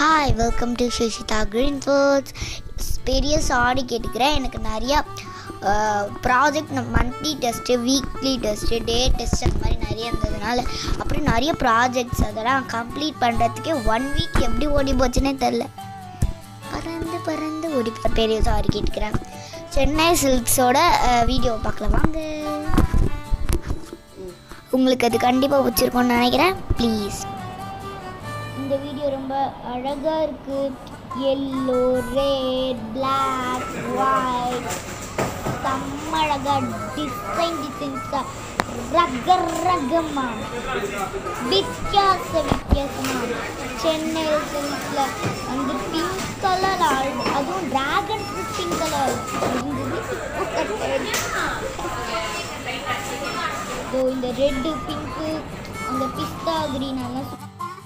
Hi welcome to Sushitha green foods பெரிய sorry கேட்டுக்கிறேன் எனக்கு நிறையா project monthly test weekly test day test அந்த மாதிரி நிறைய இருந்ததுனால அப்புறம் நிறைய ப்ராஜெக்ட்ஸ் அதெல்லாம் கம்ப்ளீட் பண்ணுறதுக்கே ஒன் வீக் எப்படி ஓடி போச்சுன்னே தெரில பறந்து பறந்து ஓடி போ- பெரிய சாரி கேட்டுக்கிறேன் சென்னை சில்க்ஸோட வீடியோ பார்க்கலாம் வாங்க உங்களுக்கு அது கண்டிப்பாக பிடிச்சிருக்கும்னு நினைக்கிறேன் ப்ளீஸ் இந்த வீடியோ ரொம்ப அழகாக இருக்குது எல்லோ ரெட் பிளாக் ஒயிட் செம்ம அழகாக டிசைன் டிசைன்ஸாக ரக ரகமாக வித்தியாச வித்தியாசமாக சென்னை சில்க்ஸில் வந்து பிங்க் கலர் அதுவும் டிராகன் ஃப்ரூட் பிங்க் கலர் இதோ இந்த ரெட்டு பிங்க்கு அந்த பிஸ்தா கிரீன் எல்லாம் சு-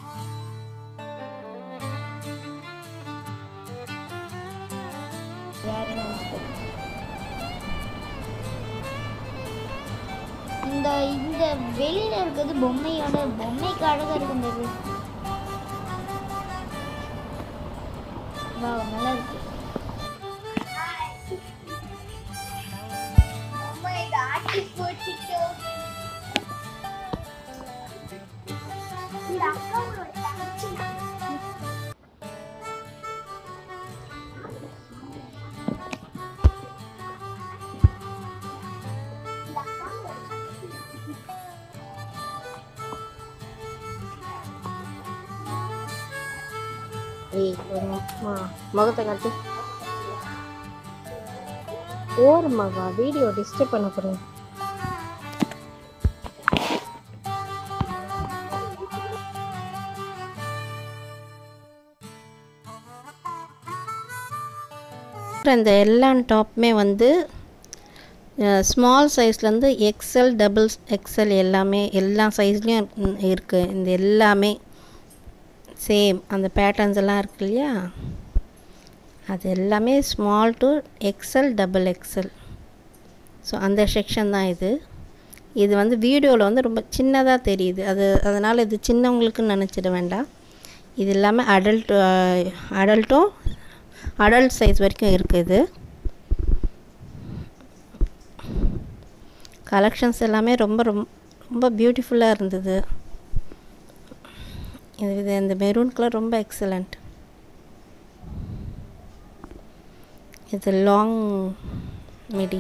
வேற என்ன இருக்கு? இந்த இந்த வெளியில இருக்கிறது பொம்மையோட பொம்மைக்கு அழகா இருக்கு இந்த இது வாவ் நல்லா இருக்கு ஏய் ஓரமா முகத்தை காட்டு ஓரமாவா வீடியோ டிஸ்டர்ப் பண்ண போகிறேன் இந்த எல்லா டாப்புமே வந்து ஸ்மால் சைஸ்லேருந்து எக்ஸல் டபுள் எக்ஸல் எல்லாமே எல்லா சைஸ்லேயும் இருக்குது இந்த எல்லாமே சேம் அந்த பேட்டர்ன்ஸ் எல்லாம் இருக்கு இல்லையா அது எல்லாமே small to XL double XL so அந்த செக்ஷன் தான் இது இது வந்து வீடியோவில் வந்து ரொம்ப சின்னதாக தெரியுது அது அதனால் இது சின்னவங்களுக்குன்னு நினச்சிட வேண்டாம் இது எல்லாமே அடல்ட் அடல்ட்டும் அடல்ட் சைஸ் வரைக்கும் இருக்குது கலெக்ஷன்ஸ் எல்லாமே ரொம்ப ரொம்ப ரொம்ப பியூட்டிஃபுல்லாக இருந்தது இது இது இந்த மெரூன் கலர் ரொம்ப எக்ஸலண்ட் இது லாங் மிடி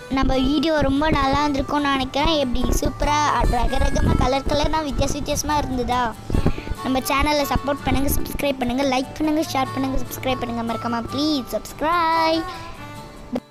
நம்ம வீடியோ ரொம்ப நல்லா இருந்திருக்கும்னு நினைக்கிறேன் எப்படி சூப்பராக ரக ரகமாக கலர் கலர்னா வித்தியாச வித்தியாசமாக இருந்ததா நம்ம சேனலை சப்போர்ட் பண்ணுங்கள் சப்ஸ்கிரைப் பண்ணுங்கள் லைக் பண்ணுங்கள் ஷேர் பண்ணுங்கள் சப்ஸ்கிரைப் பண்ணுங்கள் மறக்காமல் ப்ளீஸ் சப்ஸ்கிரைப்